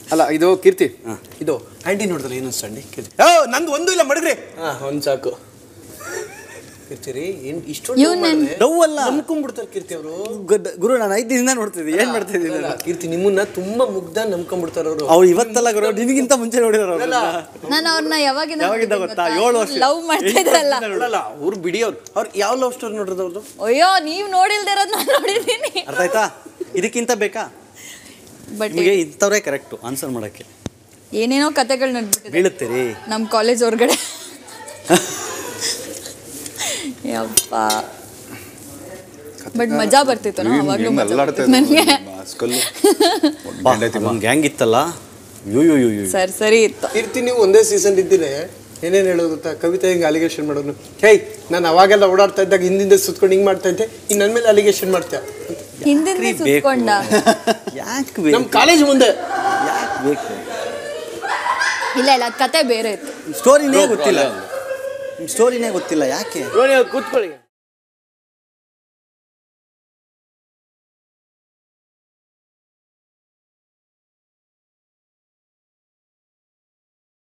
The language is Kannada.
ಅಲ್ಲ ಇದು ಕೀರ್ತಿ ಇದು ಆಂಟಿ ನೋಡಿದ್ರೆ ಏನು ಅನ್ಸ್ತಾಂಡಿ ಕೀರ್ತಿ ಓ ನಂದು ಒಂದು ಇಲ್ಲ ಮಡಗ್ರಿ ಹಾ ಒಂದು ಸಾಕು ಕೀರ್ತಿ ರೀ ಏನ್ ಇಷ್ಟೊಂದು ಇವ್ನ್ ಡವ್ ಅಲ್ಲ ನಂಬ್ಕೊಂಡ್ಬಿಡ್ತಾರೆ ಕೀರ್ತಿ ಅವರು ಗದ್- ಗುರು ನಾನು ಐದು ದಿನದಿಂದ ನೋಡ್ತಿದ್ದೆ ಏನ್ ಮಾಡ್ತಿದ್ದೀನಿ ಕೀರ್ತಿ ನಿಮ್ಮನ್ನ ತುಂಬಾ ಮುಗ್ಧ ನಂಬ್ಕೊಂಡ್ಬಿಡ್ತಾರ ಅವರು ಅವ್ರು ಇವತ್ತಲ್ಲ ಗುರು ನಿನಗಿಂತ ಮುಂಚೆ ನೋಡಿದಾರ ನಾನು ಅವ್ರನ್ನ ಯಾವಾಗಿಂದ ಯಾವಾಗಿಂದ ಗೊತ್ತಾ? ಏಳು ವರ್ಷ. ಲವ್ ಮಾಡ್ತಾ ಇದ್ರಲ್ಲ ಅಲ್ಲ ಅವ್ರು ಬಿಡಿಯೋರು ಅವ್ರು ಯಾವ ಲವ್ ಸ್ಟೋರಿ ನೋಡಿರೋದು ಅವ್ರದ್ದು ಅಯ್ಯೋ ನೀವ್ ನೋಡಿಲ್ದೇ ಇರೋದ್ ನಾನು ನೋಡಿದೀನಿ ಅರ್ಥ ಆಯ್ತಾ ಇದಕ್ಕಿಂತ ಬೇಕಾ ಬಟ್ ನಿಮಗೆ ಇಂಥವ್ರೇ ಕರೆಕ್ಟು ಆನ್ಸರ್ ಮಾಡಕ್ಕೆ ಏನೇನೋ ಕತೆಗಳು ನಡ್ಬಿಟ್ಟಿದೆ ಬೀಳುತ್ತೀರಿ ನಮ್ ಕಾಲೇಜ್ ಹೊರಗಡೆ ಯಪ್ಪ ಬಟ್ ಮಜಾ ಬರ್ತಿತ್ತು ನಾ ಅವಾಗ್ಲೂ ಮಜಾ ಬರ್ತಿತ್ತು ನನಗೆ ಒಂದು ಗ್ಯಾಂಗ್ ಇತ್ತಲ್ಲ ಯು ಯು ಯು ಯು ಸರ್ ಸರಿ ಇತ್ತು ಕೀರ್ತಿ ನೀವು ಒಂದೇ ಸೀಸನ್ ಇದ್ದಿದ್ರೆ ಏನೇನು ಹೇಳೋದು ಗೊತ್ತಾ ಕವಿತೆ ಹಿಂಗೆ ಅಲಿಗೇಷನ್ ಮಾಡೋನು ಹೇಯ್ ನಾನು ಅವಾಗೆಲ್ಲ ಓಡಾಡ್ತಾ ಇದ್ದಾಗ ಹಿಂದಿಂದ ಸುತ್ಕೊಂಡು ಹಿಂಗೆ ಮಾಡ್ತಾ ಇದ್ದೆ ಇನ್ನು ನನ್ನ ಮೇಲೆ ಅಲಿಗೇಷನ್ ಮಾಡ್ತೀಯ ಹಿಂದಿಂದ ಬೇಕು. ಸುತ್ಕೊಂಡ ಯಾಕೆ ನಮ್ಮ ಬೇಕು ಕಾಲೇಜ್ ಮುಂದೆ ಯಾಕೆ ಬೇಕು ಇಲ್ಲ ಇಲ್ಲ ಅದ್ ಕತೆ ಬೇರೆ ಇತ್ತು ಸ್ಟೋರಿನೇ ಗೊತ್ತಿಲ್ಲ ಸ್ಟೋರಿನೇ ಗೊತ್ತಿಲ್ಲ ಯಾಕೆ ಕೂತ್ಕೊಳ್ಳಿ